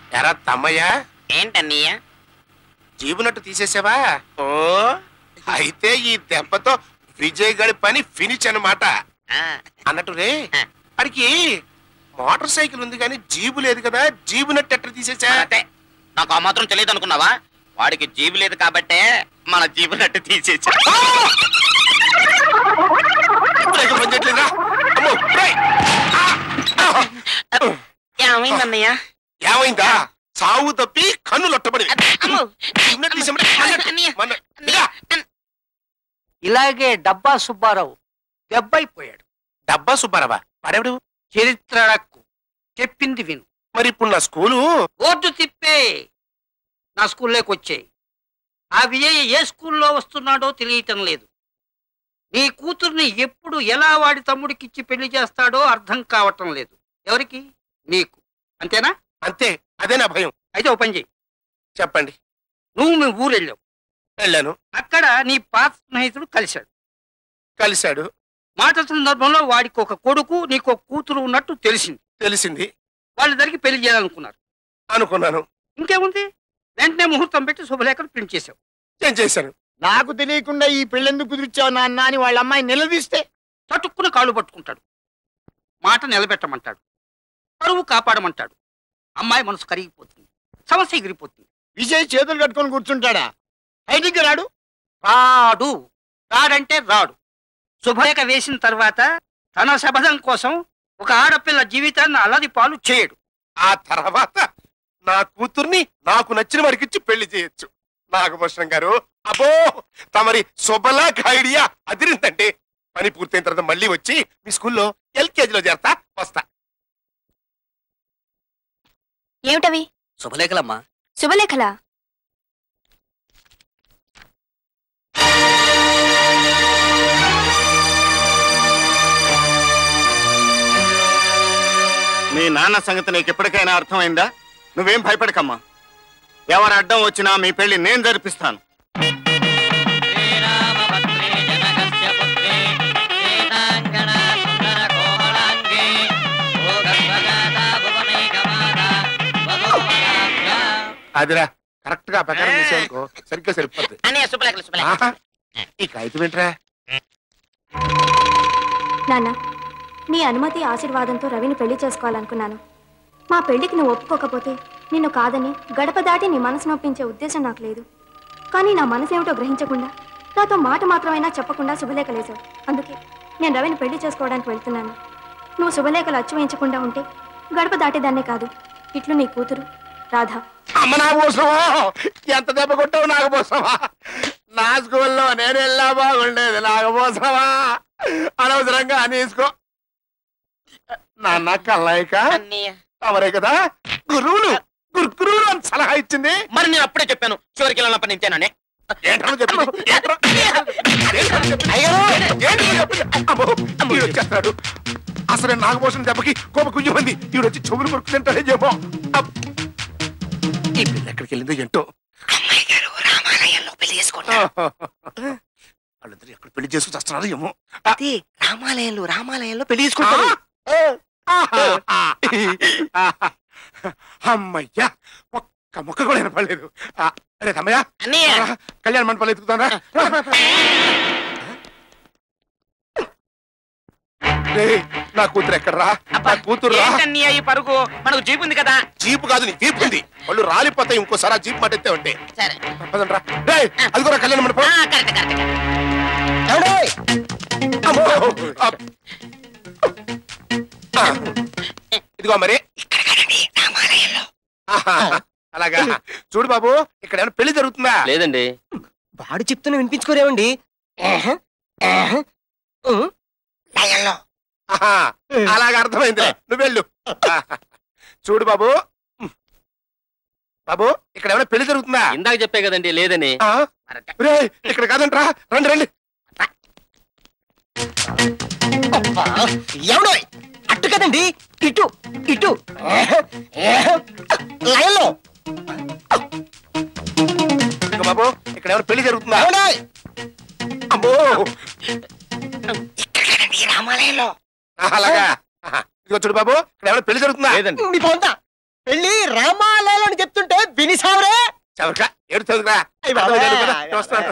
ఎరా తమ్మయ్య ఏంటన్నయ్య జీబునట్టు తీసేసావా ఓ అయితే ఈ దెబ్బతో విజయ్ గడి పని ఫినిష్ అన్నమాట ఆ, అన్నట్టు రే అడికి మోటార్ సైకిల్ ఉంది కానీ జీబు లేదు కదా జీబు నట్టు ఎట్ట తీసేసా అంతే నాకు ఆ మాత్రం తెలియదు అనుకున్నావా వాడికి జీబు లేదు కాబట్టే మన జీబు నట్టు తీసేసా బ్రేక్ పని చేయట్లేదురా? అమ్మో, రేయ్! ఆ! ఆ! ఏమైందన్నయ్య ఏమైందా సావు తప్పి కన్ను లొట్టబడి అమ్మో జీబు నట్టు తీసేయమంటే మన్నట్టు, అన్నయ్య, మన్న- అన్నయ్య, అన్న- ఇలాగే డబ్బా సుబ్బారావు దెబ్బైపోయాడు డబ్బా సుబ్బారావా వాడెవడు చరిత్ర అడక్కు చెప్పింది విను మరి ఇప్పుడు నా స్కూలు బోర్డు తిప్పే నా స్కూల్లోకి వచ్చాయి ఆ విజయ్ ఏ స్కూల్లో వస్తున్నాడో తెలియటం లేదు నీ కూతుర్ని ఎప్పుడు ఎలా వాడి తమ్ముడికిచ్చి పెళ్లి చేస్తాడో అర్థం కావటం లేదు ఎవరికి నీకు అంతేనా అంతే అదే నా భయం అయితే ఓ పని చెయ్యి చెప్పండి నువ్వు మీ ఊరు వెళ్ళావు వెళ్ళాను అక్కడ నీ పాత స్నేహితుడు కలిశాడు కలిశాడు మాట సందర్భంలో వాడికి ఒక కొడుకు నీకు ఒక కూతురు ఉన్నట్టు తెలిసింది తెలిసింది వాళ్ళిద్దరికి పెళ్లి చేయాలనుకున్నారు అనుకున్నాను ఇంకేముంది వెంటనే ముహూర్తం పెట్టి శుభలేఖలు ప్రింట్ చేశావు నేను చేశాను నాకు తెలియకుండా ఈ పెళ్ళెందుకు కుదిర్చావు నాన్న అని వాళ్ళ అమ్మాయి నిలదీస్తే చటుక్కున కాళ్ళు పట్టుకుంటాడు మాట నిలబెట్టమంటాడు పరువు కాపాడమంటాడు అమ్మాయి మనసు కరిగిపోతుంది సమస్య ఎగిరిపోతుంది విజయ్ చేతులు కట్టుకొని కూర్చుంటాడా బయటికి రాడు రాడు రాడంటే రాడు శుభలేఖ వేసిన తర్వాత తన శబదం కోసం ఒక ఆడపిల్ల జీవితాన్ని అల్లది పాలు చేయడు ఆ తర్వాత నా కూతుర్ని నాకు నచ్చిన వారికి ఇచ్చి పెళ్లి చేయొచ్చు నాగభూషణం గారు అబ్బో తమరి శుభలాక్ ఐడియా అదిరిందండి పని పూర్తయిన తర్వాత మళ్ళీ వచ్చి మీ స్కూల్లో ఎల్కేజీలో చేరతా వస్తా ఏమిటవి శుభలేఖలమ్మా శుభలేఖలా మీ నాన్న సంగతి నీకు ఎప్పటికైనా అర్థమైందా నువ్వేం భయపడకమ్మా ఎవరు అడ్డం వచ్చినా మీ పెళ్లి నేను జరిపిస్తాను శ్రీరామభద్రే జనకస్య పుత్రే సీతాంగనా సుందర కోమలాంగే భోగస్వజాతా భువనైకమాత వధూవరాభ్యా. అదిరా కరెక్ట్ గా ప్రకారం చేసేందుకో సరిగ్గా సరిపోద్ది అన్నయ్య శుభలేఖలు శుభలేఖలు ఆహా, ఈ కాగితం ఏంట్రా నాన్న నీ అనుమతి ఆశీర్వాదంతో రవిని పెళ్లి చేసుకోవాలనుకున్నాను మా పెళ్లికి నువ్వు ఒప్పుకోకపోతే నిన్ను కాదని గడప దాటి నీ మనసు నొప్పించే ఉద్దేశం నాకు లేదు కానీ నా మనసు ఏమిటో గ్రహించకుండా నాతో మాట మాత్రమైనా చెప్పకుండా శుభలేఖలేశావు అందుకే నేను రవిని పెళ్లి చేసుకోవడానికి వెళ్తున్నాను నువ్వు శుభలేఖలు అచ్చు వేయించకుండా ఉంటే గడప దాటేదాన్నే కాదు ఇట్లు నీ కూతురు రాధా అమ్మ నాగభూషణమా ఎంత దెబ్బ కొట్టావు నాగభూషణమా నా స్కూల్లో నేను వెళ్ళా బాగుండేది నాగభూషణమా అనవసరంగా అనేసుకో నాన్న కల్లాయిక అన్నయ్య తమరే కదా గురువులు గురువులు అని సలహా ఇచ్చింది మరి నేను అప్పుడే చెప్పాను చివరికి వెళ్ళినప్పటి నుంచేనని ఏంటో చెప్పింది ఏంట్రా? ఏంట్రా చెప్పింది? ఏంట్రా చెప్పింది? అమ్మో, ఈడు వచ్చేస్తున్నాడు అసలు నాగభూషణ దెబ్బకి కోప కుయ్య మంది ఈడు వచ్చి చెవులు కొరుకు తింటాడే చెప్పో ఈ పిల్ల ఎక్కడికి వెళ్ళిందో ఏంటో అమ్మాయి గారు రామాలయంలో పెళ్లి చేసుకుంటారు వాళ్ళిద్దరు ఎక్కడ పెళ్లి చేసుకుని వస్తున్నారు ఏమో అదే రామాలయంలో రామాలయంలో పెళ్లి చేసుకుంటారు అమ్మయ్యా ఒక్క మొక్క కూడా వినపడలేదు ఆ, అరే తమ్మయ్య అన్నయ్య రా, కళ్యాణ మండపాలు ఎత్తుకుతానా నా కూతురు ఎక్కడరా నా కూతురు రా ఏంటన్నయ్య ఈ పరుగు మనకు జీప్ ఉంది కదా జీపు కాదు నీ జీపు ఉంది వాళ్ళు రాలిపోతాయి ఇంకోసారి ఆ జీప్ మాట ఎత్తే ఉంటే సరే పదండ్రా రేయ్ అదిగోరా కళ్యాణ మండపం ఆ, కరెక్ట్ కరెక్ట్ ఏమండోయ్? అమ్మో! ఆ. ఆ. ఇదిగో మరి ఇక్కడ కదండి రామాలయంలో ఆహా. అలాగా చూడు బాబు ఇక్కడ ఏమైనా పెళ్లి జరుగుతుందా లేదండి వాడు చెప్తున్నా వినిపించుకోరేమండి లయంలో ఆహా. అలాగా అర్థమైంది నువ్వు వెళ్ళు ఆహా. చూడు బాబు బాబు ఇక్కడ ఏమైనా పెళ్లి జరుగుతుందా ఇందాక చెప్పే కదండి లేదని ఆ? రేయ్, ఇక్కడ కాదంట్రా రండి రండి ఎవడో అట్టు కదండి ఇటు ఇటు లైన్లో ఇదిగో బాబు ఇక్కడ ఏమైనా పెళ్లి జరుగుతుందా అమ్మో ఇక్కడ కదండి రామాలయంలో ఆహా, అలాగా ఆహా. ఇదిగో చూడు బాబు ఇక్కడ ఏమైనా పెళ్లి జరుగుతుందా లేదండి మీ పొందా పెళ్లి రామాలయాలు అని చెప్తుంటే వినిసావరే చవక ఏడుతుందిరా అయ్ బాబాయ్. వస్తాను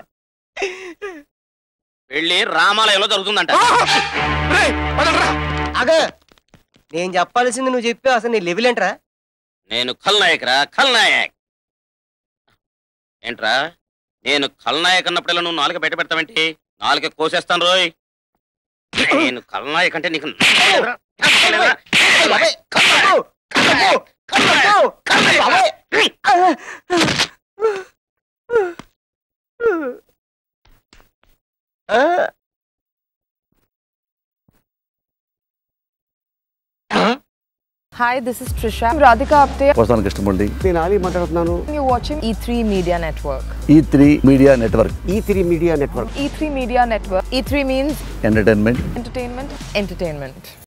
పెళ్లి రామాలయంలో జరుగుతుందంట రేయ్, పదండ్రా. అగ నేను చెప్పాల్సింది నువ్వు చెప్పి అసలు నీ లెవెల్ ఏంట్రా నేను ఖల్నాయక్ రా ఖల్నాయక్ ఏంట్రా నేను ఖల్నాయక్ అన్నప్పుడల్లా నువ్వు నాలుక బయట పెడతావేంటి నాలుక కోసేస్తాను రోయ్ నేను ఖల్నాయక్ అంటే నీకు నచ్చలేదురా? నచ్చలేదురా? బాబాయ్, కళ్ళకు, కళ్ళకు, కళ్ళకు, కళ్ళకు, బాబాయ్. ఆ, Hi, this is Trisha. I'm Radhika Apte. వస్తాను కృష్ణమూర్తి నేను ఆలీ మాట్లాడుతున్నాను You're watching E3 Media Network. E three media network E three media network E3 Media Network. E3 means entertainment entertainment, entertainment.